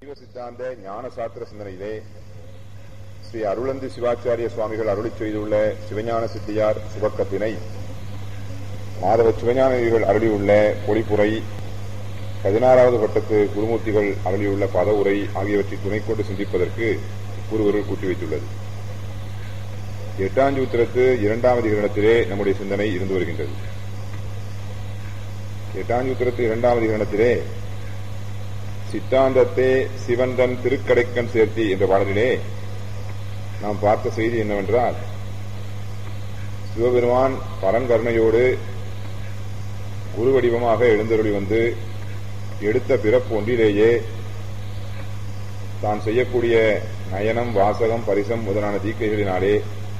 சைவ சித்தாந்த ஞான சாத்திர சிந்தனையிலே ஸ்ரீ அருளந்தி சிவாச்சாரிய சுவாமிகள் அருளி செய்துள்ள சிவஞான சித்தியார் சுபக்கத்தினை மாதவ சிவஞானிகள் அருளியுள்ள பொழிப்புரை பதினாறாவது பட்டத்து குருமூர்த்திகள் அருளியுள்ள பத உரை ஆகியவற்றை துணை கொண்டு சிந்திப்பதற்கு குருவர்கள் கூட்டி வைத்துள்ளது எட்டாம் சூத்திரத்து இரண்டாவது கிரணத்திலே நம்முடைய சிந்தனை இருந்து வருகின்றது எட்டாம் சூத்திரத்து இரண்டாவது கிரணத்திலே சித்தாந்தத்தே சிவந்தன் திருக்கடைக்கன் சேர்த்தி என்ற பாடலிலே நாம் பார்த்த செய்தி என்னவென்றால் சிவபெருமான் பரங்கருணையோடு குரு வடிவமாக எழுந்தருளி வந்து எடுத்த பிறப்பு ஒன்றிலேயே தான் செய்யக்கூடிய நயனம் வாசகம் பரிசம் முதலான தீக்கைகளினாலே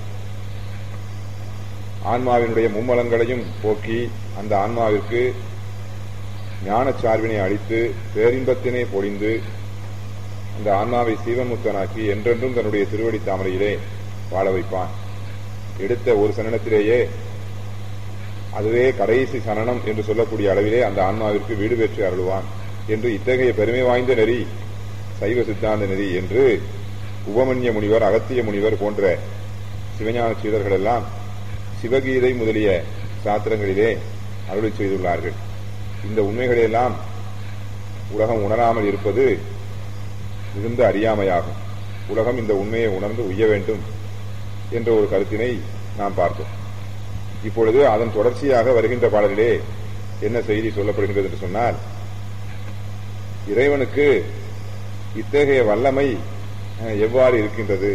ஆன்மாவினுடைய மும்மலங்களையும் போக்கி அந்த ஆன்மாவிற்கு ஞானச் சார்பினை அளித்து பேரின்பத்தினை பொழிந்து அந்த ஆன்மாவை சீவன்முத்தனாக்கி என்றென்றும் தன்னுடைய திருவடி தாமரையிலே வாழ வைப்பான் எடுத்த ஒரு சனனத்திலேயே அதுவே கடைசி சனனம் என்று சொல்லக்கூடிய அளவிலே அந்த ஆன்மாவிற்கு வீடு பெற்று அருள்வான் என்று இத்தகைய பெருமை வாய்ந்த நெறி சைவ சித்தாந்த நெறி என்று உபமன்ய முனிவர் அகத்திய முனிவர் போன்ற சிவஞான சீடர்கள் எல்லாம் சிவகீதை முதலிய சாத்திரங்களிலே அருளி செய்துள்ளார்கள் இந்த உண்மைகளையெல்லாம் உலகம் உணராமல் இருப்பது மிகுந்த அறியாமையாகும் உலகம் இந்த உண்மையை உணர்ந்து உய்ய வேண்டும் என்ற ஒரு கருத்தினை நாம் பார்த்தோம் இப்பொழுது அதன் தொடர்ச்சியாக வருகின்ற பாடலிலே என்ன செய்தி சொல்லப்படுகின்றது என்று சொன்னால் இறைவனுக்கு இத்தகைய வல்லமை எவ்வாறு இருக்கின்றது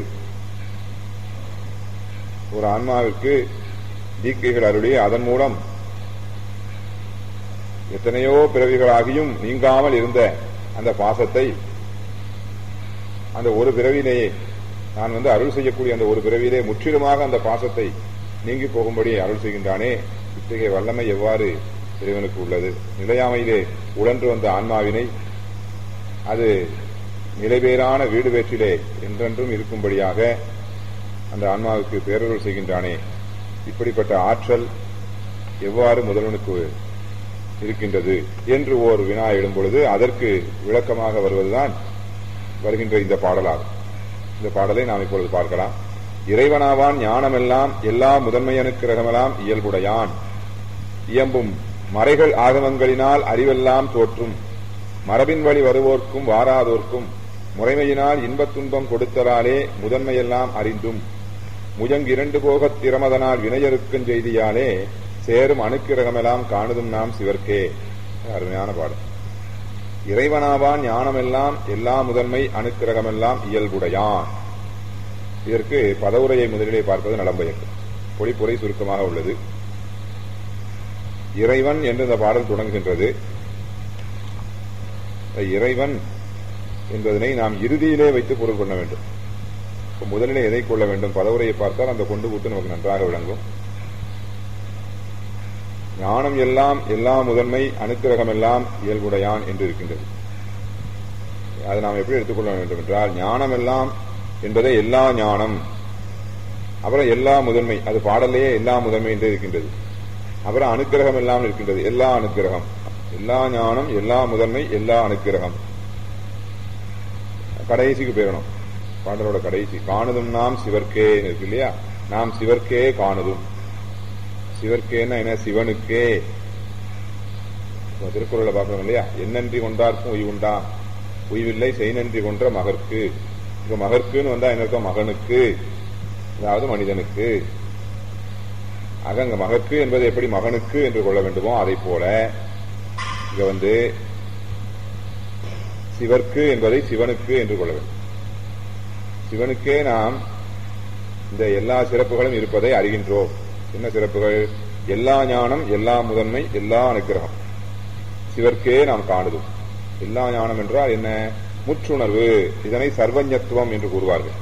ஒரு ஆன்மாவிற்கு தீக்கைகள் அருளி அதன் மூலம் எத்தனையோ பிறவிகளாகியும் நீங்காமல் இருந்த அந்த பாசத்தை அந்த ஒரு பிறவிலேயே நான் வந்து அருள் செய்யக்கூடிய அந்த ஒரு பிறவியிலே முற்றிலுமாக அந்த பாசத்தை நீங்கி போகும்படி அருள் செய்கின்றானே இத்தகைய வல்லமை எவ்வாறு இறைவனுக்கு உள்ளது நிலையாமையிலே உழன்று வந்த ஆன்மாவினை அது நிலைபேறான வீடு வேற்றிலே என்றென்றும் இருக்கும்படியாக அந்த ஆன்மாவுக்கு பேரருள் செய்கின்றானே இப்படிப்பட்ட ஆற்றல் எவ்வாறு முதல்வனுக்கு இருக்கின்றது என்று ஓர் வினா எழும்பொழுது அதற்கு விளக்கமாக வருவதுதான் வருகின்ற இந்த பாடலாகும் இந்த பாடலை நாம் இப்பொழுது பார்க்கலாம் இறைவனாவான் ஞானமெல்லாம் எல்லா முதன்மை அனுக்கிரகமெல்லாம் இயல்புடையான் இயம்பும் மறைகள் ஆகமங்களினால் அறிவெல்லாம் தோற்றும் மரபின் வழி வருவோர்க்கும் வாராதோர்க்கும் முறைமையினால் இன்பத் துன்பம் கொடுத்தலாலே முதன்மையெல்லாம் அறிந்தும் முயங்கு இரண்டு போகத் திறமதனால் வினையருக்கும் செய்தியாலே சேரும் அணுக்கிரகமெல்லாம் காணுதும் நாம் சிவர்க்கே அருமையான பாடல் இறைவனாவான் ஞானமெல்லாம் எல்லா முதன்மை அணுக்கிரகமெல்லாம் இயல்புடையான் இதற்கு பதவுரையை முதலிலே பார்ப்பது நலம்பயக்கு பொழிப்புரை சுருக்கமாக உள்ளது இறைவன் என்று இந்த பாடல் தொடங்குகின்றது இறைவன் என்பதனை நாம் இறுதியிலே வைத்து பொருள் கொள்ள வேண்டும் முதலிலே எதை கொள்ள வேண்டும் பதவுரையை பார்த்தால் அந்த கொண்டு கூட்டு நமக்கு நன்றாக விளங்கும் ஞானம் எல்லாம் எல்லா முதன்மை அனுக்கிரகம் எல்லாம் இயல்புடையான் என்று இருக்கின்றது அதை நாம் எப்படி எடுத்துக்கொள்ள வேண்டும் என்றால் ஞானம் எல்லாம் என்பதை எல்லா ஞானம் அப்புறம் எல்லா முதன்மை அது பாடலையே எல்லா முதன்மை என்று இருக்கின்றது அப்புறம் அனுக்கிரகம் எல்லாம் இருக்கின்றது எல்லா அனுக்கிரகம் எல்லா ஞானம் எல்லா முதன்மை எல்லா அனுக்கிரகம் கடைசிக்கு போயிடணும் பாடலோட கடைசி காணுதும் நாம் சிவர்க்கே இருக்கு இல்லையா நாம் சிவர்க்கே காணுதும் சிவர்க்கேன்னா என்ன சிவனுக்கே திருக்குறளை பார்க்கணும் இல்லையா என்னன்றி கொண்டார்க்கும் உய்வுண்டா உய்வில்லை செய்நன்றி கொன்ற மகற்கு இப்ப மகற்குன்னு வந்தா என்ன இருக்கும் மகனுக்கு அதாவது மனிதனுக்கு அகங்க மகற்கு என்பது எப்படி மகனுக்கு என்று கொள்ள வேண்டுமோ அதை போல இங்க வந்து சிவர்க்கு என்பதை சிவனுக்கு என்று கொள்ள வேண்டும் சிவனுக்கே நாம் இந்த எல்லா சிறப்புகளும் இருப்பதை அறிகின்றோம் என்ன சிறப்புகள் எல்லா ஞானம் எல்லா முதன்மை எல்லா அனுக்கிரகம் சிவர்க்கே நாம் காணுதும் எல்லா ஞானம் என்றால் என்ன முற்றுணர்வு இதனை சர்வஞத்துவம் என்று கூறுவார்கள்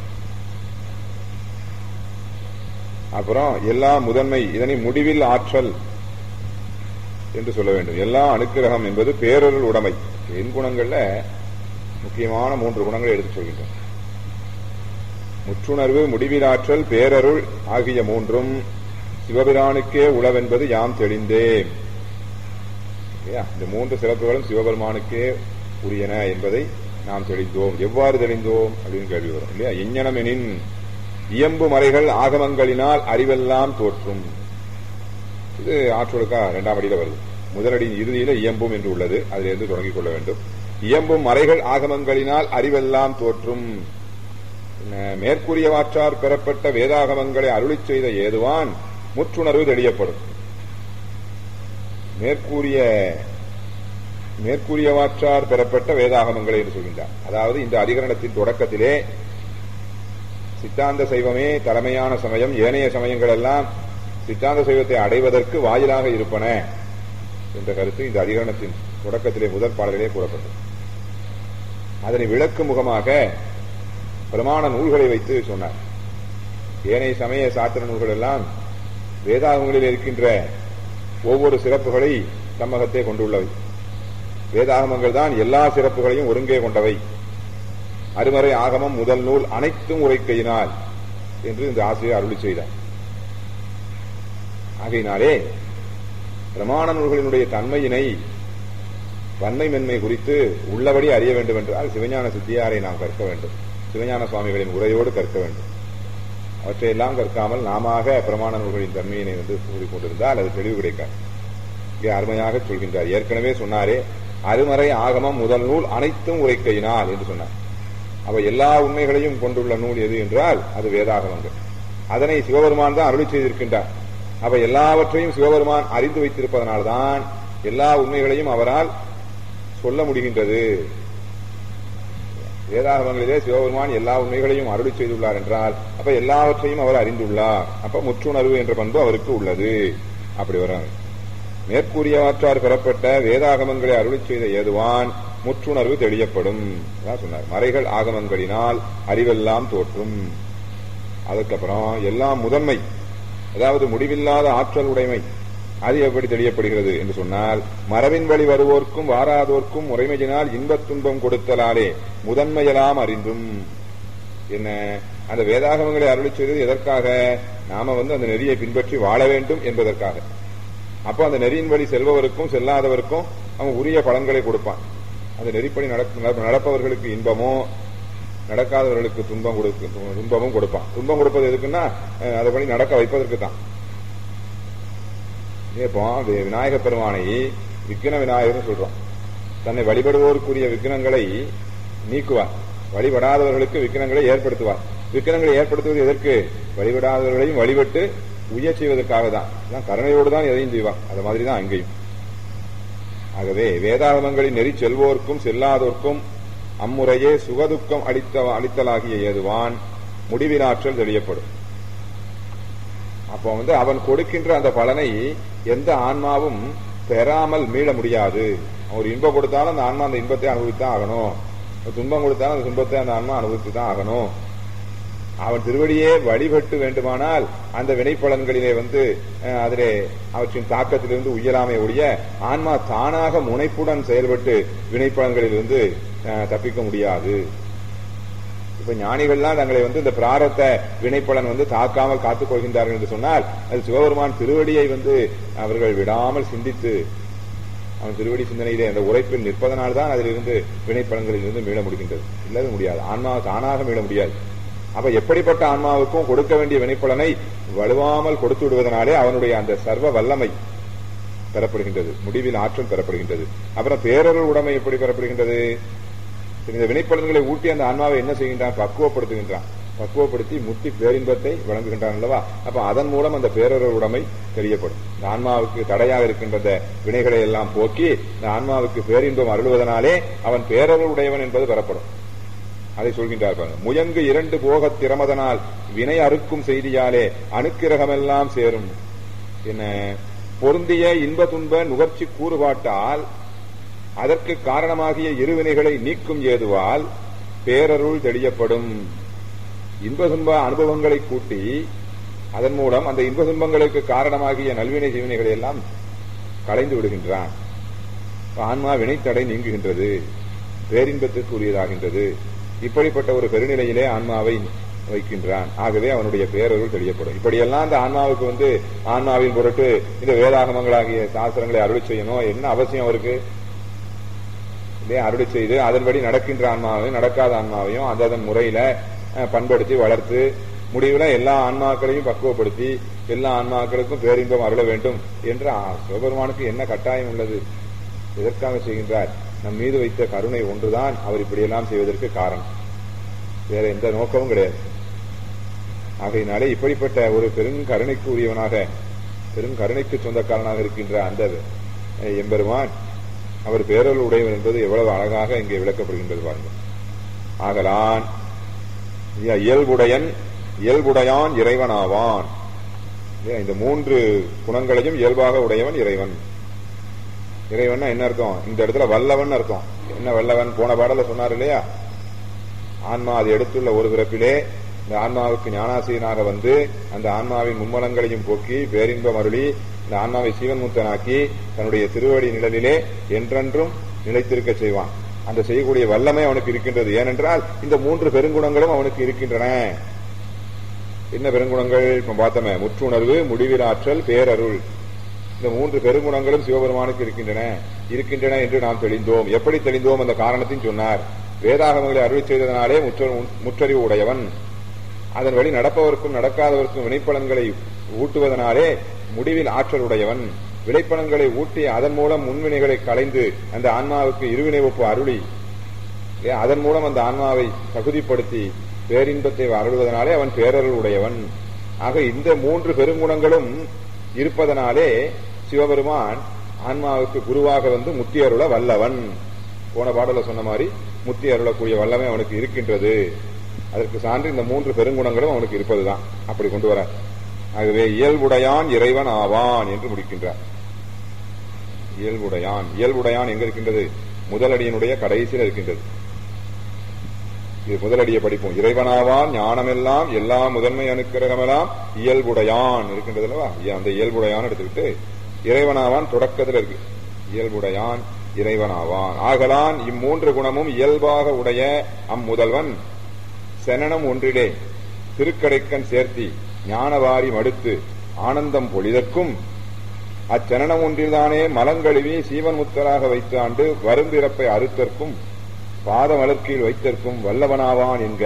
அப்புறம் எல்லா முதன்மை இதனை முடிவில் ஆற்றல் என்று சொல்ல வேண்டும் எல்லா அனுக்கிரகம் என்பது பேரருள் உடைமை என் குணங்கள்ல முக்கியமான மூன்று குணங்களை எடுத்து சொல்கின்றோம் முற்றுணர்வு முடிவிலாற்றல் பேரருள் ஆகிய மூன்றும் சிவபிரானுக்கே உளவென்பது யாம் தெளிந்தேன் இந்த மூன்று சிறப்புகளும் சிவபெருமானுக்கே உரியன என்பதை நாம் தெளிந்தோம் எவ்வாறு தெளிந்தோம் அப்படின்னு கேள்வி வரும் இல்லையா எஞ்ஞனமெனின் இயம்பு மறைகள் ஆகமங்களினால் அறிவெல்லாம் தோற்றும் இது ஆற்றலுக்கா இரண்டாம் அடியில வருது முதலடியின் இறுதியில இயம்பும் என்று உள்ளது அதிலிருந்து தொடங்கிக் கொள்ள வேண்டும் இயம்பும் மறைகள் ஆகமங்களினால் அறிவெல்லாம் தோற்றும் மேற்கூறியவாற்றார் பெறப்பட்ட வேதாகமங்களை அருளிச் செய்த ஏதுவான் முற்றுணர்வு தெளியப்படும் மேற்கூறிய மேற்கூறியவாற்றார் பெறப்பட்ட வேதாகமங்களை என்று சொல்கின்றார் அதாவது இந்த அதிகரணத்தின் தொடக்கத்திலே சித்தாந்த சைவமே தலைமையான சமயம் ஏனைய சமயங்கள் எல்லாம் சித்தாந்த சைவத்தை அடைவதற்கு வாயிலாக இருப்பன என்ற கருத்து இந்த அதிகரணத்தின் தொடக்கத்திலே முதல் பாடலிலே கூறப்பட்டது அதனை விளக்கு முகமாக பிரமாண நூல்களை வைத்து சொன்னார் ஏனைய சமய சாத்திர நூல்கள் எல்லாம் வேதாகமங்களில் இருக்கின்ற ஒவ்வொரு சிறப்புகளை தம்மகத்தே கொண்டுள்ளவை வேதாகமங்கள் தான் எல்லா சிறப்புகளையும் ஒருங்கே கொண்டவை அருமறை ஆகமம் முதல் நூல் அனைத்தும் உரைக்கையினால் என்று இந்த ஆசிரியர் அருளி செய்தார் ஆகையினாலே பிரமாண நூல்களினுடைய தன்மையினை வன்மை மென்மை குறித்து உள்ளபடி அறிய வேண்டும் என்றால் சிவஞான சித்தியாரை நாம் கற்க வேண்டும் சிவஞான சுவாமிகளின் உரையோடு கற்க வேண்டும் அவற்றையெல்லாம் கற்காமல் நாம பிரமாண நூல்களின் தன்மையினை வந்து கூறிக்கொண்டிருந்தால் அது தெளிவு கிடைக்காது இங்கே அருமையாக சொல்கின்றார் ஏற்கனவே சொன்னாரே அருமறை ஆகமம் முதல் நூல் அனைத்தும் உரைக்கையினால் என்று சொன்னார் அவ எல்லா உண்மைகளையும் கொண்டுள்ள நூல் எது என்றால் அது வேதாகமங்கள் அதனை சிவபெருமான் தான் அருளி செய்திருக்கின்றார் அவ எல்லாவற்றையும் சிவபெருமான் அறிந்து வைத்திருப்பதனால்தான் எல்லா உண்மைகளையும் அவரால் சொல்ல முடிகின்றது வேதாகமங்களிலே சிவபெருமான் எல்லா உண்மைகளையும் அருளி செய்துள்ளார் என்றால் அப்ப எல்லாவற்றையும் அவர் அறிந்துள்ளார் அப்ப முற்றுணர்வு என்ற பண்பு அவருக்கு உள்ளது அப்படி வரும் மேற்கூறியவற்றார் பெறப்பட்ட வேதாகமங்களை அருளி செய்த ஏதுவான் முற்றுணர்வு தெளியப்படும் சொன்னார் மறைகள் ஆகமங்களினால் அறிவெல்லாம் தோற்றும் அதுக்கப்புறம் எல்லாம் முதன்மை அதாவது முடிவில்லாத ஆற்றல் உடைமை அது எப்படி தெளியப்படுகிறது என்று சொன்னால் மரபின் வழி வருவோர்க்கும் வாராதோர்க்கும் முறைமையினால் இன்பத் துன்பம் கொடுத்தலாலே முதன்மையெல்லாம் அறிந்தும் என்ன அந்த வேதாகமங்களை அருளி செய்தது எதற்காக நாம வந்து அந்த நெறியை பின்பற்றி வாழ வேண்டும் என்பதற்காக அப்போ அந்த நெறியின் வழி செல்பவருக்கும் செல்லாதவருக்கும் அவன் உரிய பலன்களை கொடுப்பான் அந்த நெறிப்படி நடப்பவர்களுக்கு இன்பமோ நடக்காதவர்களுக்கு துன்பம் கொடுக்கு துன்பமும் கொடுப்பான் துன்பம் கொடுப்பது எதுக்குன்னா அதை படி நடக்க வைப்பதற்கு தான் இப்போ விநாயக பெருமானை விக்ன விநாயகர்னு சொல்றோம் தன்னை வழிபடுவோருக்குரிய விக்னங்களை நீக்குவார் வழிபடாதவர்களுக்கு விக்னங்களை ஏற்படுத்துவார் விக்னங்களை ஏற்படுத்துவது எதற்கு வழிபடாதவர்களையும் வழிபட்டு உய செய்வதற்காக தான் கருணையோடு தான் எதையும் செய்வார் அது மாதிரி தான் அங்கேயும் ஆகவே வேதாகமங்களின் நெறி செல்வோர்க்கும் செல்லாதோர்க்கும் அம்முறையே சுகதுக்கம் அளித்த அளித்தலாகிய ஏதுவான் முடிவினாற்றல் தெளியப்படும் அப்போ வந்து அவன் கொடுக்கின்ற அந்த பலனை எந்த ஆன்மாவும் பெறாமல் மீள முடியாது ஒரு இன்பம் கொடுத்தாலும் அந்த ஆன்மா அந்த இன்பத்தை அனுபவித்தான் ஆகணும் துன்பம் கொடுத்தாலும் அந்த துன்பத்தை அந்த ஆன்மா அனுபவித்து தான் ஆகணும் அவன் திருவடியே வழிபட்டு வேண்டுமானால் அந்த வினைப்பலன்களிலே வந்து அதிலே அவற்றின் தாக்கத்திலிருந்து உயலாமை ஒழிய ஆன்மா தானாக முனைப்புடன் செயல்பட்டு வினைப்பலன்களிலிருந்து தப்பிக்க முடியாது இப்ப ஞானிகள்லாம் தங்களை வந்து இந்த பிராரத்த வினைப்பலன் வந்து தாக்காமல் காத்துக் கொள்கின்றார்கள் என்று சொன்னால் அது சிவபெருமான் திருவடியை வந்து அவர்கள் விடாமல் சிந்தித்து அவன் திருவடி சிந்தனையிலே அந்த உரைப்பில் நிற்பதனால்தான் அதிலிருந்து வினைப்பலன்களில் இருந்து மீள முடிகின்றது இல்லது முடியாது ஆன்மா தானாக மீள முடியாது அப்ப எப்படிப்பட்ட ஆன்மாவுக்கும் கொடுக்க வேண்டிய வினைப்பலனை வலுவாமல் கொடுத்து விடுவதனாலே அவனுடைய அந்த சர்வ வல்லமை பெறப்படுகின்றது முடிவில் ஆற்றல் பெறப்படுகின்றது அப்புறம் பேரருள் உடைமை எப்படி பெறப்படுகின்றது இந்த வினைப்பலன்களை ஊட்டி அந்த ஆன்மாவை என்ன செய்கின்றான் பக்குவப்படுத்துகின்றான் பக்குவப்படுத்தி முத்தி பேரின்பத்தை வழங்குகின்றான் அல்லவா அப்ப அதன் மூலம் அந்த பேரருள் உடைமை தெரியப்படும் இந்த ஆன்மாவுக்கு தடையாக இருக்கின்ற இந்த வினைகளை எல்லாம் போக்கி இந்த ஆன்மாவுக்கு பேரின்பம் அருளுவதனாலே அவன் பேரருள் உடையவன் என்பது பெறப்படும் அதை சொல்கின்றார் பாருங்க முயங்கு இரண்டு போக திறமதனால் வினை அறுக்கும் செய்தியாலே அணுக்கிரகமெல்லாம் சேரும் என்ன பொருந்திய இன்ப துன்ப நுகர்ச்சி கூறுபாட்டால் அதற்கு காரணமாகிய இருவினைகளை நீக்கும் ஏதுவால் பேரருள் தெளியப்படும் இன்ப துன்ப அனுபவங்களை கூட்டி அதன் மூலம் அந்த இன்ப துன்பங்களுக்கு காரணமாகிய நல்வினை ஜீவனைகளை எல்லாம் களைந்து விடுகின்றான் ஆன்மா வினைத்தடை நீங்குகின்றது பேரின்பத்திற்கு உரியதாகின்றது இப்படிப்பட்ட ஒரு பெருநிலையிலே ஆன்மாவை வைக்கின்றான் ஆகவே அவனுடைய பேரருள் தெரியப்படும் இப்படியெல்லாம் அந்த ஆன்மாவுக்கு வந்து ஆன்மாவின் பொருட்டு இந்த வேதாகமங்களாகிய சாஸ்திரங்களை அருள் செய்யணும் என்ன அவசியம் அவருக்கு இல்லையா அருளி செய்து அதன்படி நடக்கின்ற ஆன்மாவையும் நடக்காத ஆன்மாவையும் அது அதன் முறையில அஹ், பண்படுத்தி வளர்த்து முடிவுல எல்லா ஆன்மாக்களையும் பக்குவப்படுத்தி எல்லா ஆன்மாக்களுக்கும் பேரின்பம் அருள வேண்டும் என்று ஆ- சிவபெருமானுக்கு என்ன கட்டாயம் உள்ளது எதற்காக செய்கின்றார் நம் மீது வைத்த கருணை ஒன்றுதான் அவர் இப்படியெல்லாம் செய்வதற்கு காரணம் வேற எந்த நோக்கமும் கிடையாது ஆகையினாலே இப்படிப்பட்ட ஒரு பெருங்கருணைக்கு உரியவனாக பெருங்கருணைக்கு சொந்தக்காரனாக இருக்கின்ற அந்த அஹ், எம்பெருமான் அவர் பேரல் உடையவன் என்பது எவ்வளவு அழகாக இங்கே விளக்கப்படுகின்றது பாருங்கள் ஆகலான் இய- இயல்புடையன் இயல்புடையான் இறைவனாவான் இல்லையா? இந்த மூன்று குணங்களையும் இயல்பாக உடையவன் இறைவன் இறைவன் என்ன அர்த்தம் இந்த இடத்துல வல்லவன் அர்த்தம் என்ன வல்லவன் போன பாடல சொன்னார் இல்லையா ஆன்மா அது எடுத்துள்ள ஒரு பிறப்பிலே இந்த ஆன்மாவுக்கு ஞானாசிரியனாக வந்து அந்த ஆன்மாவின் மும்மலங்களையும் போக்கி பேரின்பம் அருளி இந்த ஆன்மாவை சீவன்முத்தனாக்கி தன்னுடைய திருவடி நிழலிலே என்றென்றும் நிலைத்திருக்க செய்வான் அந்த செய்யக்கூடிய வல்லமை அவனுக்கு இருக்கின்றது ஏனென்றால் இந்த மூன்று பெருங்குணங்களும் அவனுக்கு இருக்கின்றன என்ன பெருங்குணங்கள் இப்ப பார்த்தோமே முற்றுணர்வு முடிவிலாற்றல் பேரருள் இந்த மூன்று பெருங்குணங்களும் சிவபெருமானுக்கு இருக்கின்றன இருக்கின்றன என்று நாம் தெளிந்தோம் எப்படி தெளிந்தோம் அந்த காரணத்தையும் சொன்னார் வேதாகமங்களை அருளி செய்ததனாலே முற்ற- முற்றறிவு உடையவன் அதன் வழி நடப்பவருக்கும் நடக்காதவருக்கும் வினைப்பலன்களை ஊட்டுவதனாலே முடிவில் ஆற்றல் உடையவன் விளைப்பலன்களை ஊட்டி அதன் மூலம் முன்வினைகளை களைந்து அந்த ஆன்மாவுக்கு இருவினை ஒப்பு அருளி இல்லையா? அதன் மூலம் அந்த ஆன்மாவை தகுதிப்படுத்தி பேரின்பத்தை அருள்வதனாலே அவன் பேரருள் உடையவன் ஆக இந்த மூன்று பெருங்குணங்களும் இருப்பதனாலே சிவபெருமான் ஆன்மாவுக்கு குருவாக வந்து முத்தி அருள வல்லவன் போன பாடல சொன்ன மாதிரி முத்தி அருளக்கூடிய வல்லமை அவனுக்கு இருக்கின்றது அதற்கு சான்று இந்த மூன்று பெருங்குணங்களும் அவனுக்கு இருப்பதுதான் அப்படி கொண்டு வர ஆகவே இயல்புடையான் இறைவன் ஆவான் என்று முடிக்கின்றார் இயல்புடையான் இயல்புடையான் எங்க இருக்கின்றது முதலடியினுடைய கடைசியில் இருக்கின்றது இது முதலடியை படிப்போம் இறைவனாவான் ஞானமெல்லாம் எல்லா முதன்மை அனுக்கிரகமெல்லாம் இயல்புடையான் இருக்கின்றது அல்லவா இய- அந்த இயல்புடையான் எடுத்துக்கிட்டு இறைவனாவான் தொடக்கத்தில் இருக்கு இயல்புடையான் இறைவனாவான் ஆகலான் இம்மூன்று குணமும் இயல்பாக உடைய அம்முதல்வன் செனனம் ஒன்றிலே திருக்கடைக்கன் சேர்த்தி ஞானவாரி மடுத்து ஆனந்தம் பொழிதற்கும் அச்சனனம் ஒன்றில்தானே மலங்கழுவி சீவன் முத்தராக வைத்து ஆண்டு வரும்பிறப்பை அறுத்தற்கும் பாத மலர்க்கீழ் வைத்திருக்கும் வல்லவனாவான் என்க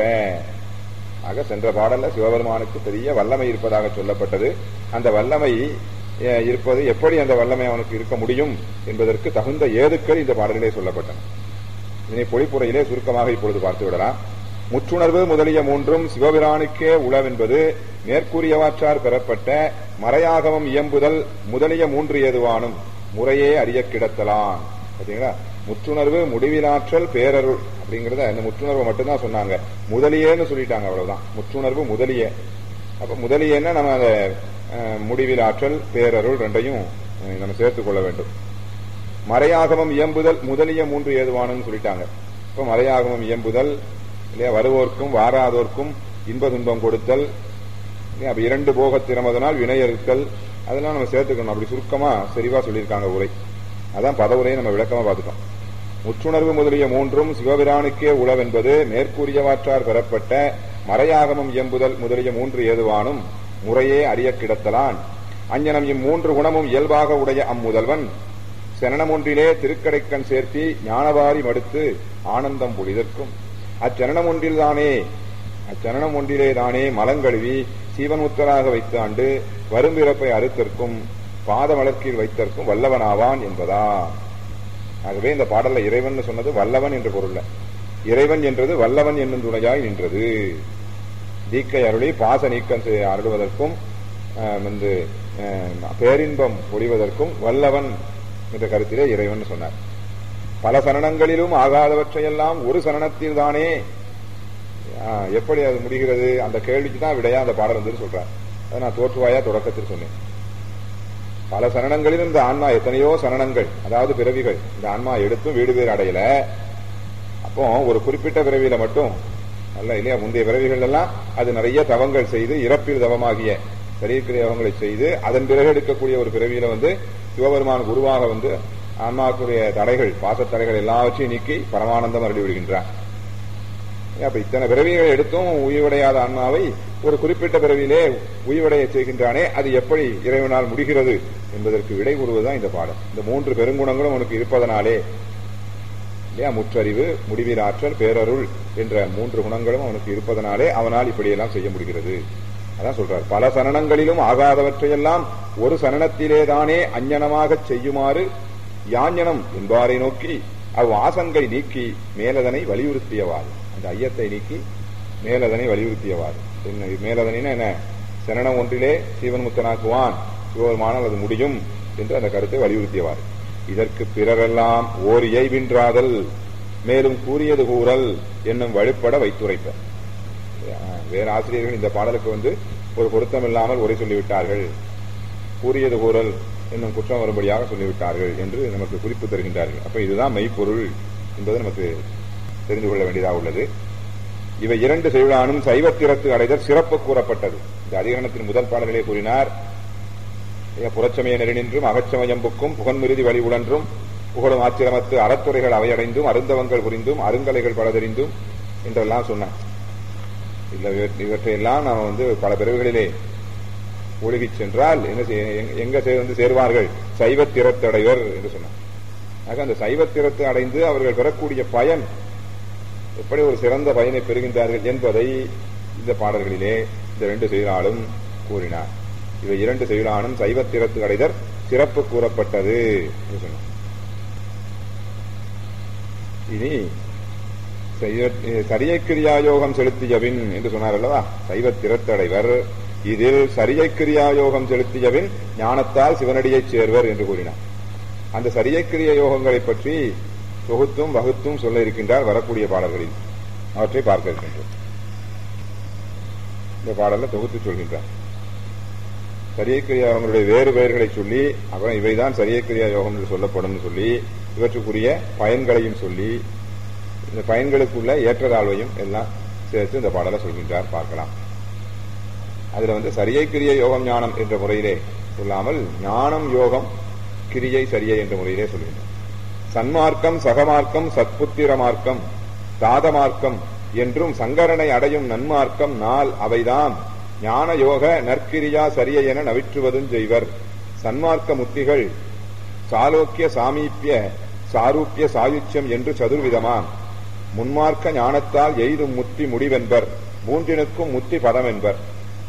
ஆக சென்ற பாடல்ல சிவபெருமானுக்கு பெரிய வல்லமை இருப்பதாக சொல்லப்பட்டது அந்த வல்லமை அஹ், இருப்பது எப்படி அந்த வல்லமை அவனுக்கு இருக்க முடியும் என்பதற்கு தகுந்த ஏதுக்கள் இந்த பாடலிலே சொல்லப்பட்டன இதனை பொழிப்புரையிலே சுருக்கமாக இப்பொழுது பார்த்து விடலாம் முற்றுணர்வு முதலிய மூன்றும் சிவபிரானுக்கே உளவென்பது மேற்கூறியவாற்றார் பெறப்பட்ட மறையாகமம் இயம்புதல் முதலிய மூன்று ஏதுவானும் முறையே அறிய கிடத்தலான் பாத்தீங்களா முற்றுணர்வு முடிவிலாற்றல் பேரருள் அப்படிங்கறத இந்த முற்றுணர்வை மட்டும்தான் சொன்னாங்க முதலியேன்னு சொல்லிட்டாங்க அவ்வளவுதான் முற்றுணர்வு முதலிய அப்ப முதலியன்னா நம்ம அந்த அஹ், முடிவிலாற்றல் பேரருள் ரெண்டையும் அஹ், நம்ம சேர்த்துக் கொள்ள வேண்டும் மறையாகமம் இயம்புதல் முதலிய மூன்று ஏதுவானுன்னு சொல்லிட்டாங்க இப்ப மறையாகமம் இயம்புதல் இல்லையா வருவோர்க்கும் வாராதோர்க்கும் இன்ப துன்பம் கொடுத்தல் இல்லையா அப்ப இரண்டு போக திறமதனால் வினையறுத்தல் அதெல்லாம் நம்ம சேர்த்துக்கணும் அப்படி சுருக்கமா செறிவா சொல்லியிருக்காங்க உரை அதான் பதவுரையை நம்ம விளக்கமா பார்த்துட்டோம் முற்றுணர்வு முதலிய மூன்றும் சிவபிரானுக்கே உளவென்பது மேற்கூறியவாற்றார் பெறப்பட்ட மறையாகமம் இயம்புதல் முதலிய மூன்று ஏதுவானும் முறையே அறிய கிடத்தலான் அஞ்ஞனம் இம்மூன்று குணமும் இயல்பாக உடைய அம்முதல்வன் செனனம் ஒன்றிலே திருக்கடைக்கண் சேர்த்தி ஞானவாரி மடுத்து ஆனந்தம் பொழிதற்கும் அச்சரணம் ஒன்றில்தானே அச்சரணம் ஒன்றிலே தானே மலங்கழுவி சீவன்முத்தராக வைத்து ஆண்டு வரும்பிறப்பை அறுத்தற்கும் பாத மலர்க்கீழ் வைத்தற்கும் வல்லவனாவான் என்பதா ஆகவே இந்த பாடல்ல இறைவன் சொன்னது வல்லவன் என்ற பொருள்ல இறைவன் என்றது வல்லவன் என்னும் துணையாய் நின்றது தீக்கை அருளி பாச நீக்கம் செய்ய அருளுவதற்கும் ஆஹ், வந்து ஆஹ், பேரின்பம் பொழிவதற்கும் வல்லவன் என்ற கருத்திலே இறைவன் சொன்னார் பல சரணங்களிலும் ஆகாதவற்றையெல்லாம் ஒரு சரணத்தில் தானே ஆஹ், எப்படி அது முடிகிறது அந்த கேள்விக்கு தான் விடையா அந்த பாடல் வந்து சொல்றார் அதை நான் தோற்றுவாயா தொடக்கத்தில் சொன்னேன் பல சரணங்களிலும் இந்த ஆன்மா எத்தனையோ சரணங்கள் அதாவது பிறவிகள் இந்த ஆன்மா எடுத்தும் வீடு பேர் அடையல அப்போ ஒரு குறிப்பிட்ட பிறவியில மட்டும் அல்ல இல்லையா முந்தைய பிறவிகள் எல்லாம் அது நிறைய தவங்கள் செய்து இறப்பில் தவமாகிய சரீரக்கிரிய தவங்களை செய்து அதன் பிறகு எடுக்கக்கூடிய ஒரு பிறவியில வந்து சிவபெருமான் குருவாக வந்து ஆன்மாக்குரிய தடைகள் பாசத் தடைகள் எல்லாவற்றையும் நீக்கி பரமானந்தம் அருளி விடுகின்றார் அப்ப இத்தனை பிறவிகளை எடுத்தும் உயிர்வடையாத ஆன்மாவை ஒரு குறிப்பிட்ட பிறவியிலே உயிர்வடைய செய்கின்றானே அது எப்படி இறைவனால் முடிகிறது என்பதற்கு விடை கூறுவதுதான் இந்த பாடம் இந்த மூன்று பெருங்குணங்களும் உனக்கு இருப்பதனாலே இல்லையா முற்றறிவு முடிவிலாற்றல் பேரருள் என்ற மூன்று குணங்களும் அவனுக்கு இருப்பதனாலே அவனால் இப்படியெல்லாம் செய்ய முடிகிறது அதான் சொல்றார் பல சரணங்களிலும் ஆகாதவற்றையெல்லாம் ஒரு சரணத்திலேதானே அஞ்ஞனமாக செய்யுமாறு யாஞனம் என்பாரை நோக்கி அவ்வாசங்கை நீக்கி மேலதனை வலியுறுத்தியவாறு அந்த ஐயத்தை நீக்கி மேலதனை வலியுறுத்தியவாறு என்ன மேலதனின்னா என்ன சரணம் ஒன்றிலே சீவன் முத்தனாக்குவான் சிவபெருமானால் அது முடியும் என்று அந்த கருத்தை வலியுறுத்தியவாறு இதற்கு பிறரெல்லாம் ஓர் இயைவின்றாதல் மேலும் கூறியது கூறல் என்னும் வலுப்பட வைத்துரைப்பர் வேற ஆசிரியர்கள் இந்த பாடலுக்கு வந்து ஒரு பொருத்தம் இல்லாமல் உரை சொல்லிவிட்டார்கள் கூறியது கூறல் என்னும் குற்றம் வரும்படியாக சொல்லிவிட்டார்கள் என்று நமக்கு குறிப்பு தருகின்றார்கள் அப்ப இதுதான் மெய்ப்பொருள் என்பது நமக்கு தெரிந்து கொள்ள வேண்டியதாக உள்ளது இவை இரண்டு செய்விழானும் சைவத்திறத்து அடைதல் சிறப்பு கூறப்பட்டது இந்த அதிகரணத்தின் முதல் பாடல்களே கூறினார் புறச்சமய நெறினின்றும் அகச்சமயம்புக்கும் புகன்மிருதி வழி உழன்றும் புகழும் ஆச்சிரமத்து அறத்துறைகள் அவையடைந்தும் அருந்தவங்கள் புரிந்தும் அருங்கலைகள் பலதறிந்தும் என்றெல்லாம் சொன்னார் இல்ல இவற்றையெல்லாம் நாம் வந்து பல பிறகுகளிலே ஒழுகிச் சென்றால் என்ன எங்க வந்து சேர்வார்கள் சைவத்திறத்தடைவர் என்று சொன்னார் ஆக அந்த சைவத்திறத்து அடைந்து அவர்கள் பெறக்கூடிய பயன் எப்படி ஒரு சிறந்த பயனை பெறுகின்றார்கள் என்பதை இந்த பாடல்களிலே இந்த ரெண்டு செயலாலும் கூறினார் இவை இரண்டு செயலானும் சைவத்திறத்து அடைதர் சிறப்பு கூறப்பட்டது என்று சொன்னார் இனி சரியை கிரியாயோகம் செலுத்தியபின் என்று சொன்னார் அல்லவா சைவ திறத்தடைவர் இதில் சரியை கிரியாயோகம் செலுத்தியபின் ஞானத்தால் சிவனடியைச் சேர்வர் என்று கூறினார் அந்த சரியை கிரிய யோகங்களை பற்றி தொகுத்தும் வகுத்தும் சொல்ல இருக்கின்றார் வரக்கூடிய பாடல்களில் அவற்றை பார்க்க இருக்கின்றோம் இந்த பாடல்ல தொகுத்து சொல்கின்றார் சரியை கிரியா யோகங்களுடைய வேறு பெயர்களை சொல்லி அப்புறம் இவைதான் சரியை கிரியா யோகம் என்று சொல்லப்படும் சொல்லி இவற்றுக்குரிய பயன்களையும் சொல்லி இந்த பயன்களுக்குள்ள ஏற்றதாழ்வையும் எல்லாம் சேர்த்து இந்த பாடலை சொல்கின்றார் பார்க்கலாம் அதுல வந்து சரியை கிரிய யோகம் ஞானம் என்ற முறையிலே சொல்லாமல் ஞானம் யோகம் கிரியை சரியை என்ற முறையிலே சொல்கின்றார் சன்மார்க்கம் சகமார்க்கம் சத்புத்திர மார்க்கம் தாதமார்க்கம் என்றும் சங்கரனை அடையும் நன்மார்க்கம் நாள் அவைதாம் ஞான யோக நற்கிரியா சரியை என நவிற்றுவதும் செய்வர் சன்மார்க்க முத்திகள் சாலோக்கிய சாமீப்பிய சாரூப்பிய சாயுச்சியம் என்று சதுர்விதமாம் முன்மார்க்க ஞானத்தால் எய்தும் முத்தி முடிவென்பர் மூன்றினுக்கும் முத்தி பதம் என்பர்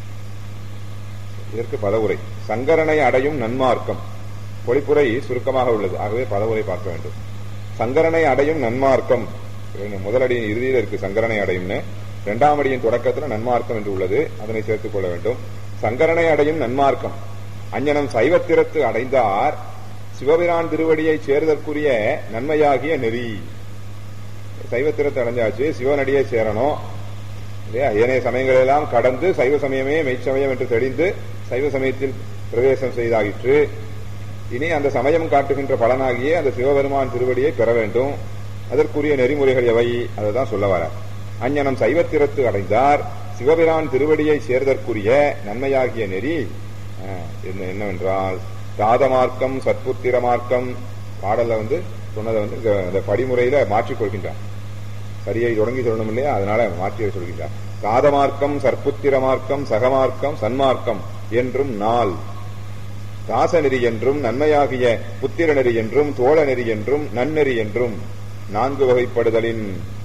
இதற்கு பதவுரை சங்கரனை அடையும் நன்மார்க்கம் பொழிப்புரை சுருக்கமாக உள்ளது ஆகவே பதவுரை பார்க்க வேண்டும் சங்கரனை அடையும் நன்மார்க்கம் முதலடியின் இறுதியில் இருக்கு சங்கரனை அடையும்னு இரண்டாம் அடியின் தொடக்கத்தில் நன்மார்க்கம் என்று உள்ளது அதனை சேர்த்துக் கொள்ள வேண்டும் சங்கரனை அடையும் நன்மார்க்கம் அஞ்ஞனம் சைவத்திறத்து அடைந்தார் சிவபிரான் திருவடியை சேர்தற்குரிய நன்மையாகிய நெறி சைவத்திறத்தை அடைஞ்சாச்சு சிவனடியை சேரணும் இல்லையா ஏனைய சமயங்கள் எல்லாம் கடந்து சைவ சமயமே மெய்ச்சமயம் என்று தெளிந்து சைவ சமயத்தில் பிரவேசம் செய்தாயிற்று இனி அந்த சமயம் காட்டுகின்ற பலனாகிய அந்த சிவபெருமான் திருவடியை பெற வேண்டும் அதற்குரிய நெறிமுறைகள் எவை அதை தான் சொல்ல வர அஞ்ஞனம் சைவத்திறத்து அடைந்தார் சிவபிரான் திருவடியை சேர்தற்குரிய நன்மையாகிய நெறி என்ன என்னவென்றால் தாதமார்க்கம் சத்புத்திர மார்க்கம் பாடல்ல வந்து சொன்னதை வந்து இந்த படிமுறையில மாற்றிக் கொள்கின்றார் சரியை தொடங்கி சொல்லணும் இல்லையா அதனால மாற்றி சொல்கின்றார் தாதமார்க்கம் சற்புத்திர மார்க்கம் சகமார்க்கம் சன்மார்க்கம் என்றும் நாள் தாசநெறி என்றும் நன்மையாகிய புத்திர நெறி என்றும் தோழ நெறி என்றும் நன்னெறி என்றும் நான்கு வகைப்படுதலின்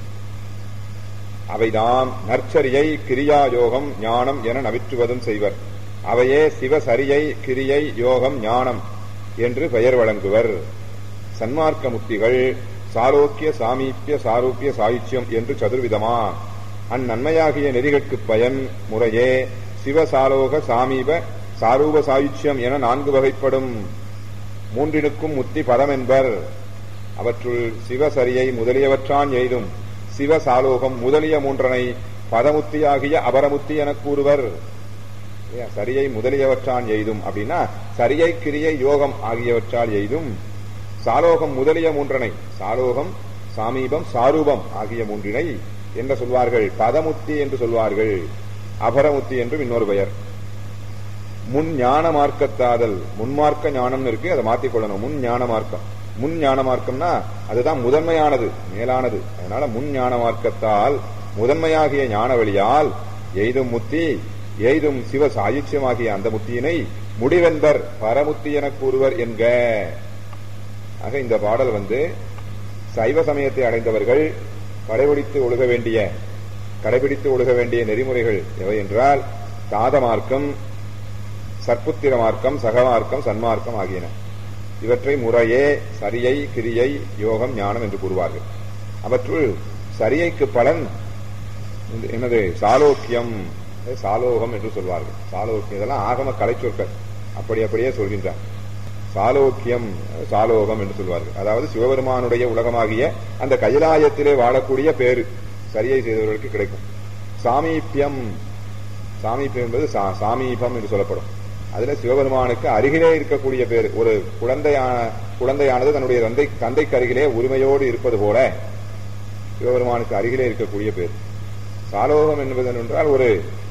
அவைதாம் நற்சரியை கிரியா யோகம் ஞானம் என நவிற்றுவதும் செய்வர் அவையே சிவசரியை கிரியை யோகம் ஞானம் என்று பெயர் வழங்குவர் சன்மார்க்க முக்திகள் சாரோக்கிய சாமீப்பிய சாரூப்பிய சாயுச்சியம் என்று சதுர்விதமா அந்நன்மையாகிய நெறிகளுக்கு பயன் முறையே சிவசாலோக சாமீப சாரூப சாயுச்சியம் என நான்கு வகைப்படும் மூன்றினுக்கும் முத்தி பதம் என்பர் அவற்றுள் சிவசரியை முதலியவற்றான் எய்தும் சிவசாலோகம் முதலிய மூன்றனை பதமுத்தியாகிய அபரமுத்தி என கூறுவர் சரியை முதலியவற்றான் எய்தும் அப்படின்னா சரியை கிரியை யோகம் ஆகியவற்றால் எய்தும் சாலோகம் முதலிய மூன்றனை சாலோகம் சாமீபம் சாரூபம் ஆகிய மூன்றினை என்ன சொல்வார்கள் பதமுத்தி என்று சொல்வார்கள் அபரமுத்தி என்றும் இன்னொரு பெயர் முன் ஞான மார்க்கத்தாதல் முன்மார்க்க ஞானம் இருக்கு அதை மாத்திக்கொள்ளணும் முன் ஞான மார்க்கம் முன் ஞான மார்க்கம்னா அதுதான் முதன்மையானது மேலானது அதனால முன் ஞான மார்க்கத்தால் முதன்மையாகிய ஞான வழியால் எய்தும் முத்தி எய்தும் சிவ சாயுச்சியமாகிய அந்த முத்தியினை முடிவென்பர் பரமுத்தி என கூறுவர் என்க ஆக இந்த பாடல் வந்து சைவ சமயத்தை அடைந்தவர்கள் கடைபிடித்து ஒழுக வேண்டிய கடைபிடித்து ஒழுக வேண்டிய நெறிமுறைகள் எவை என்றால் தாத மார்க்கம் சற்புத்திர மார்க்கம் சகமார்க்கம் சன்மார்க்கம் ஆகியன இவற்றை முறையே சரியை கிரியை யோகம் ஞானம் என்று கூறுவார்கள் அவற்றுள் சரியைக்கு பலன் என்னது சாலோக்கியம் சாலோகம் என்று சொல்வார்கள் சாலோக்கியம் இதெல்லாம் ஆகம கலைச்சொற்கள் அப்படி அப்படியே சொல்கின்றார் சாலோக்கியம் சாலோகம் என்று சொல்வார்கள் அதாவது சிவபெருமானுடைய உலகமாகிய அந்த கைலாயத்திலே வாழக்கூடிய பேரு சரியை செய்தவர்களுக்கு கிடைக்கும் சாமீபியம் சாமீபியம் என்பது சாமீபம் என்று சொல்லப்படும் அதுல சிவபெருமானுக்கு அருகிலே இருக்கக்கூடிய பேர் ஒரு குழந்தையான குழந்தையானது தன்னுடைய தந்தை தந்தைக்கு அருகிலே உரிமையோடு இருப்பது போல சிவபெருமானுக்கு அருகிலே இருக்கக்கூடிய பேர் சாலோகம் என்பது என்றால் ஒரு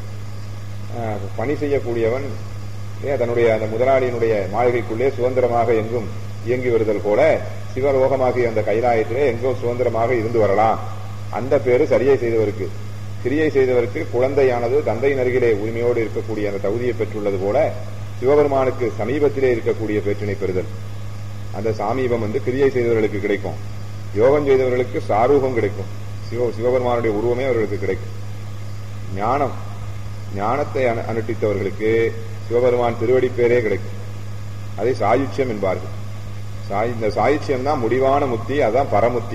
பணி செய்யக்கூடியவன் தன்னுடைய அந்த முதலாளியினுடைய மாளிகைக்குள்ளே சுதந்திரமாக எங்கும் இயங்கி வருதல் போல சிவலோகமாகிய அந்த கைலாயத்திலே எங்கும் சுதந்திரமாக இருந்து வரலாம் அந்த பேரு சரியை செய்தவருக்கு கிரியை செய்தவருக்கு குழந்தையானது தந்தையின் அருகிலே உரிமையோடு இருக்கக்கூடிய அந்த தகுதியை பெற்றுள்ளது போல சிவபெருமானுக்கு சமீபத்திலே இருக்கக்கூடிய பேற்றினை பெறுதல் அந்த சாமீபம் வந்து கிரியை செய்தவர்களுக்கு கிடைக்கும் யோகம் செய்தவர்களுக்கு சாரூபம் கிடைக்கும் சிவ சிவபெருமானுடைய உருவமே அவர்களுக்கு கிடைக்கும் ஞானம் ஞானத்தை அனுட்டித்தவர்களுக்கு சிவபெருமான் திருவடி பேரே கிடைக்கும் அதை சாயுச்சியம் என்பார்கள் இந்த சாயுச்சியம் தான் முடிவான முத்தி அதான் பரமுத்தி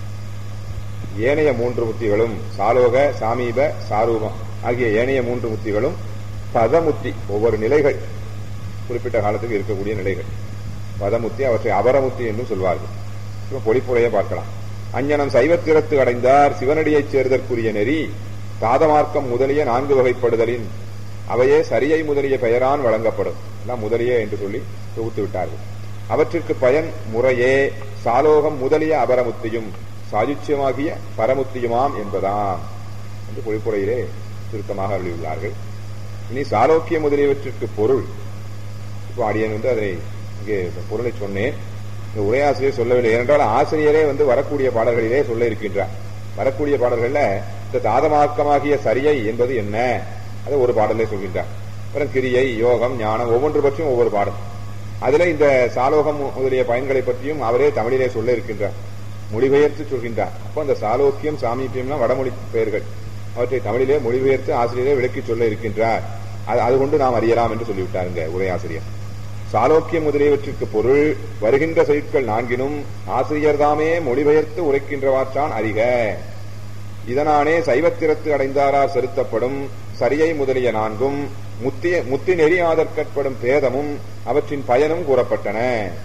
ஏனைய மூன்று முத்திகளும் சாலோக சாமீப சாரூபம் ஆகிய ஏனைய மூன்று முத்திகளும் பதமுத்தி ஒவ்வொரு நிலைகள் குறிப்பிட்ட காலத்துக்கு இருக்கக்கூடிய நிலைகள் பதமுத்தி அவற்றை அபரமுத்தி என்றும் சொல்வார்கள் பொழிப்புரைய பார்க்கலாம் அஞ்ஞனம் சைவத்திறத்து அடைந்தார் சிவனடியைச் சேர்தற்குரிய நெறி தாதமார்க்கம் முதலிய நான்கு வகைப்படுதலின் அவையே சரியை முதலிய பெயரான் வழங்கப்படும் எல்லாம் முதலிய என்று சொல்லி தொகுத்து விட்டார்கள் அவற்றிற்கு பயன் முறையே சாலோகம் முதலிய அபரமுத்தியும் சாயுச்சியமாகிய பரமுத்தியுமாம் என்பதாம் என்று பொழிப்புரையிலே சுருக்கமாக அருளியுள்ளார்கள் இனி சாலோக்கிய முதலியவற்றிற்கு பொருள் இப்போ அடியன் வந்து அதனை இங்கே பொருளை சொன்னேன் இந்த உரையாசிரியர் சொல்லவில்லை ஏனென்றால் ஆசிரியரே வந்து வரக்கூடிய பாடல்களிலே சொல்ல இருக்கின்றார் வரக்கூடிய பாடல்கள்ல இந்த தாதமாக்கமாகிய சரியை என்பது என்ன அதை ஒரு பாடலே சொல்கின்றார் அப்புறம் கிரியை யோகம் ஞானம் ஒவ்வொன்று பற்றியும் ஒவ்வொரு பாடம் அதுல இந்த சாலோகம் முதலிய பயன்களை பற்றியும் அவரே தமிழிலே சொல்ல இருக்கின்றார் மொழிபெயர்த்து சொல்கின்றார் அப்போ அந்த சாலோக்கியம் சாமீபியம்லாம் வடமொழி பெயர்கள் அவற்றை தமிழிலே மொழிபெயர்த்து ஆசிரியரே விளக்கி சொல்ல இருக்கின்றார் அது கொண்டு நாம் அறியலாம் என்று சொல்லிவிட்டாருங்க உரையாசிரியர் சாலோக்கியம் முதலியவற்றிற்கு பொருள் வருகின்ற சொற்கள் நான்கினும் ஆசிரியர் தாமே மொழிபெயர்த்து உரைக்கின்றவாற்றான் அறிக இதனானே சைவத்திறத்து அடைந்தாரார் செலுத்தப்படும் சரியை முதலிய நான்கும் முத்திய முத்தி நெறியாதற்கட்படும் பேதமும் அவற்றின் பயனும் கூறப்பட்டன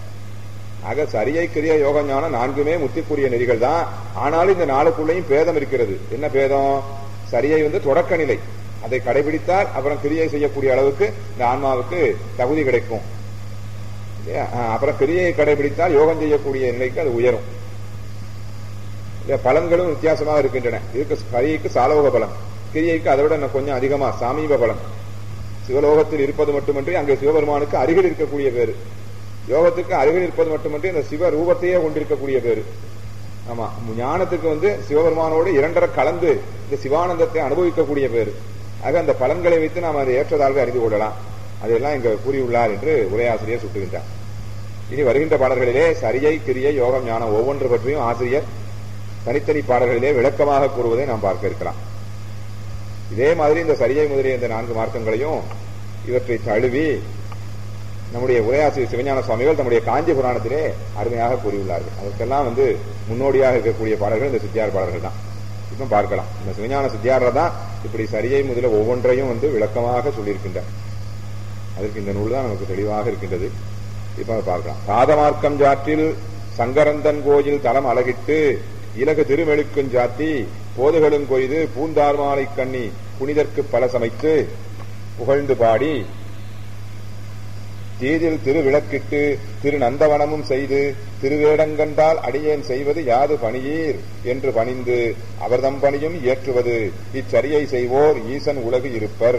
ஆக சரியை கிரிய யோக ஞானம் நான்குமே முத்திக்குரிய நெறிகள் தான் ஆனாலும் இந்த நாளுக்குள்ளேயும் பேதம் இருக்கிறது என்ன பேதம் சரியை வந்து தொடக்க நிலை அதை கடைபிடித்தால் அப்புறம் கிரியை செய்யக்கூடிய அளவுக்கு இந்த ஆன்மாவுக்கு தகுதி கிடைக்கும் அப்புறம் கிரியை கடைபிடித்தால் யோகம் செய்யக்கூடிய நிலைக்கு அது உயரும் பலன்களும் வித்தியாசமாக இருக்கின்றன இதுக்கு கரியைக்கு சாலோக பலம் கிரியைக்கு அதை விட கொஞ்சம் அதிகமா சாமீப பலம் சிவலோகத்தில் இருப்பது மட்டுமன்றி அங்கே சிவபெருமானுக்கு அருகில் இருக்கக்கூடிய பேரு யோகத்துக்கு அருகில் இருப்பது மட்டுமன்றி அந்த சிவ ரூபத்தையே கொண்டிருக்கக்கூடிய பேரு ஆமா ஞானத்துக்கு வந்து சிவபெருமானோடு இரண்டரை கலந்து இந்த சிவானந்தத்தை அனுபவிக்கக்கூடிய பேரு ஆக அந்த பலன்களை வைத்து நாம் அதை ஏற்றதாழ்வு அறிந்து கொள்ளலாம் அதையெல்லாம் இங்க கூறியுள்ளார் என்று உரையாசிரியர் சுட்டுகின்றார் இனி வருகின்ற பாடல்களிலே சரியை கிரியை யோகம் ஞானம் ஒவ்வொன்று பற்றியும் ஆசிரியர் தனித்தனி பாடல்களிலே விளக்கமாக கூறுவதை நாம் பார்க்க இருக்கலாம் இதே மாதிரி இந்த சரியை முதலிய இந்த நான்கு மார்க்கங்களையும் இவற்றை தழுவி நம்முடைய உரையாசிரியர் சிவஞான சுவாமிகள் நம்முடைய காஞ்சி புராணத்திலே அருமையாக கூறியுள்ளார்கள் அதற்கெல்லாம் வந்து முன்னோடியாக இருக்கக்கூடிய பாடல்கள் இந்த சித்தியார் பாடல்கள் தான் இப்ப பார்க்கலாம் இந்த சிவஞான சித்தியாரர் தான் இப்படி சரியை முதல ஒவ்வொன்றையும் வந்து விளக்கமாக சொல்லியிருக்கின்றார் அதற்கு இந்த நூல் தான் நமக்கு தெளிவாக இருக்கின்றது இப்ப பார்க்கலாம் சாதமார்க்கம் ஜாற்றில் சங்கரந்தன் கோயில் தலம் அழகிட்டு இலகு திருமெழுக்குஞ் சாத்தி போதுகளும் கொய்து பூந்தார் மாலை கண்ணி புனிதற்கு பல சமைத்து புகழ்ந்து பாடி தீதில் திருவிளக்கிட்டு திரு நந்தவனமும் செய்து திருவேடங்கண்டால் அடியேன் செய்வது யாது பணியீர் என்று பணிந்து அவர்தம் பணியும் இயற்றுவது இச்சரியை செய்வோர் ஈசன் உலகு இருப்பர்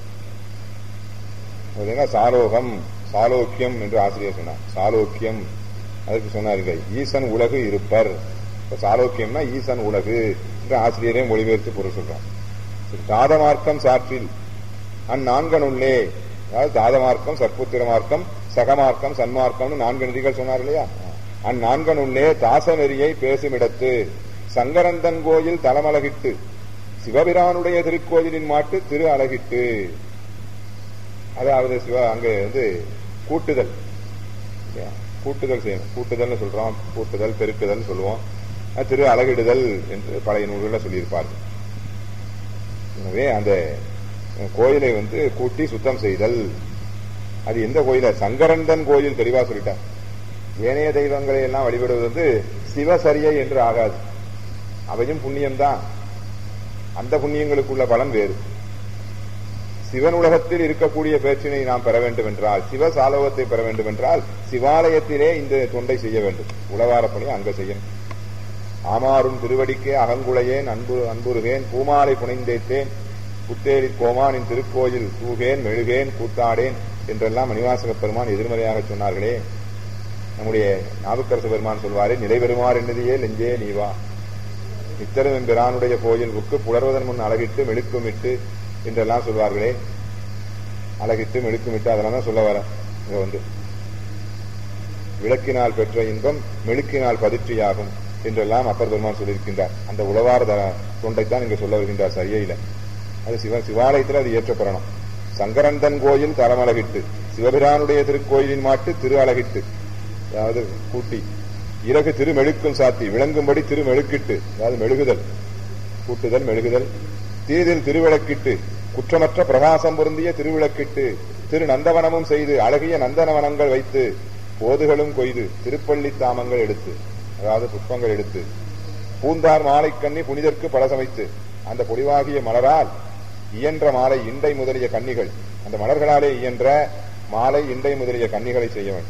சாலோகம் சாலோக்கியம் என்று ஆசிரியர் சொன்னார் சாலோக்கியம் அதற்கு சொன்னார்கள் ஈசன் உலகு இருப்பர் சாலோக்கியம்னா ஈசன் உலகு என்று ஆசிரியரே மொழிபெயர்த்து பொருள் சொல்றார் தாதமார்க்கம் சாற்றில் அந்நான்கனுள்ளே அதாவது தாதமார்க்கம் சற்புத்திர மார்க்கம் சகமார்க்கம் சன்மார்க்கம்னு நான்கு நெறிகள் சொன்னார் இல்லையா அந்நான்கனுள்ளே தாசநெறியை பேசுமிடத்து சங்கரந்தன் கோயில் தலமலகிட்டு சிவபிரானுடைய திருக்கோயிலின் மாட்டு திரு அழகிட்டு அதாவது சிவ அங்க வந்து கூட்டுதல் இல்லையா? கூட்டுதல் செய்யணும் கூட்டுதல்னு சொல்றோம் கூட்டுதல் பெருக்குதல் சொல்லுவோம் அது திரு அழகிடுதல் என்று பழைய நூல்களில் சொல்லியிருப்பார்கள் எனவே அந்த கோயிலை வந்து கூட்டி சுத்தம் செய்தல் அது எந்த கோயில சங்கரந்தன் கோயில் தெளிவா சொல்லிட்டார் ஏனைய தெய்வங்களை எல்லாம் வழிபடுவது வந்து சிவசரியை என்று ஆகாது அவையும் புண்ணியம்தான் அந்த புண்ணியங்களுக்குள்ள பலன் வேறு சிவன் உலகத்தில் இருக்கக்கூடிய பேச்சினை நாம் பெற வேண்டும் என்றால் சிவ சாலோகத்தை பெற வேண்டும் என்றால் சிவாலயத்திலே இந்த தொண்டை செய்ய வேண்டும் உளவாரப்பணி அங்க செய்யணும் ஆமாறும் திருவடிக்கே அகங்குளையேன் அன்பு அன்புருகேன் பூமாலை புனைந்தேத்தேன் புத்தேரி கோமானின் திருக்கோயில் தூகேன் மெழுகேன் கூத்தாடேன் என்றெல்லாம் மணிவாசக பெருமான் எதிர்மறையாக சொன்னார்களே நம்முடைய நாவுக்கரசு பெருமான் சொல்வாரே நிலை பெறுமாறு என்னதையே நெஞ்சே நீவா நித்தரும் எம்பிரானுடைய கோயில் புக்கு புலர்வதன் முன் அழகிட்டு மெழுக்குமிட்டு என்றெல்லாம் சொல்வார்களே அழகிட்டு மெழுக்குமிட்டு அதெல்லாம் தான் சொல்ல வர இங்க வந்து விளக்கினால் பெற்ற இன்பம் மெழுக்கினால் பதிற்றியாகும் என்றெல்லாம் அப்பர் பெருமான் சொல்லியிருக்கின்றார் அந்த உளவார தொண்டைத்தான் இங்க சொல்ல வருகின்றார் சரியில அது சிவ சிவாலயத்தில் அது ஏற்றப்படணும் சங்கரந்தன் கோயில் தரமழகிட்டு சிவபிரானுடைய திருக்கோயிலின் மாட்டு திரு அழகிட்டு அதாவது கூட்டி இறகு திருமெழுக்கும் சாத்தி விளங்கும்படி திருமெழுக்கிட்டு அதாவது மெழுகுதல் கூட்டுதல் மெழுகுதல் தீதில் திருவிளக்கிட்டு குற்றமற்ற பிரகாசம் பொருந்திய திருவிளக்கிட்டு திரு நந்தவனமும் செய்து அழகிய நந்தனவனங்கள் வைத்து போதுகளும் கொய்து திருப்பள்ளி தாமங்கள் எடுத்து அதாவது புஷ்பங்கள் எடுத்து பூந்தார் மாலை கண்ணி புனிதற்கு பலசமைத்து அந்த பொடிவாகிய மலரால் இயன்ற மாலை இண்டை முதலிய கன்னிகள் அந்த மலர்களாலே இயன்ற மாலை இண்டை முதலிய கன்னிகளை செய்ய வேண்டும்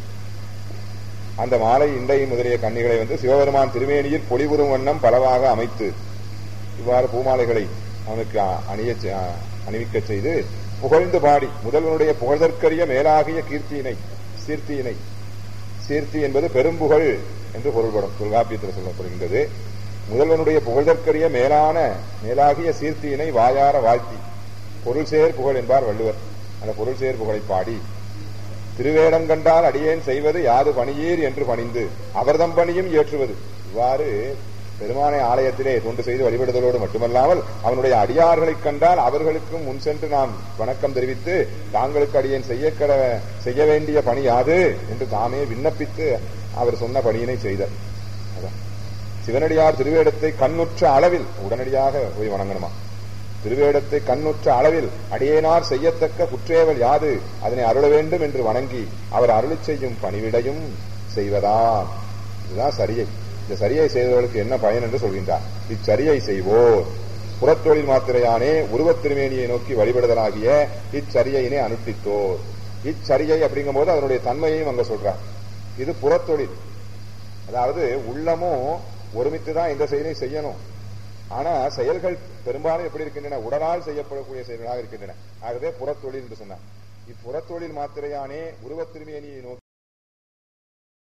அந்த மாலை இண்டை முதலிய கன்னிகளை வந்து சிவபெருமான் திருமேனியில் பொலிவுறும் வண்ணம் பலவாக அமைத்து இவ்வாறு பூமாலைகளை அவனுக்கு அணிய அணிவிக்க செய்து புகழ்ந்து பாடி முதல்வனுடைய புகழ்தற்கரிய மேலாகிய கீர்த்தியினை சீர்த்தியினை சீர்த்தி என்பது பெரும்புகழ் என்று பொருள்படும் தொல்காப்பியத்தில் சொல்லப்படுகின்றது முதல்வனுடைய புகழ்தற்கரிய மேலான மேலாகிய சீர்த்தியினை வாயார வாழ்த்தி பொருள் சேர் புகழ் என்பார் வள்ளுவர் அந்த பொருள் சேர் புகழை பாடி திருவேடம் கண்டால் அடியேன் செய்வது யாது பணியீர் என்று பணிந்து அவர்தம் பணியும் ஏற்றுவது இவ்வாறு பெருமானை ஆலயத்திலே தொண்டு செய்து வழிபடுதலோடு மட்டுமல்லாமல் அவனுடைய அடியார்களைக் கண்டால் அவர்களுக்கும் முன் சென்று நாம் வணக்கம் தெரிவித்து தாங்களுக்கு அடியேன் செய்ய செய்ய வேண்டிய பணி யாது என்று தாமே விண்ணப்பித்து அவர் சொன்ன பணியினை செய்தார் அதான் சிவனடியார் திருவேடத்தை கண்ணுற்ற அளவில் உடனடியாக போய் வணங்கணுமா திருவேடத்தை கண்ணுற்ற அளவில் அடியேனார் செய்யத்தக்க குற்றேவல் யாது அதனை அருள வேண்டும் என்று வணங்கி அவர் அருளி செய்யும் பணிவிடையும் செய்வதாம் இதுதான் சரியை இந்த சரியை செய்தவர்களுக்கு என்ன பயன் என்று சொல்கின்றார் இச்சரியை செய்வோர் புறத்தொழில் மாத்திரையானே உருவத் திருமேனியை நோக்கி வழிபடுதலாகிய இச்சரியையினை அனுஷ்டித்தோர் இச்சரியை அப்படிங்கும் போது அதனுடைய தன்மையையும் அங்க சொல்றார் இது புறத்தொழில் அதாவது உள்ளமும் ஒருமித்து தான் இந்த செயலையும் செய்யணும் ஆனா செயல்கள் பெரும்பாலும் எப்படி இருக்கின்றன உடலால் செய்யப்படக்கூடிய செயல்களாக இருக்கின்றன ஆகவே புறத்தொழில் என்று சொன்னார் இப்புறத்தொழில் மாத்திரையானே உருவத் திருமேனியை நோக்கி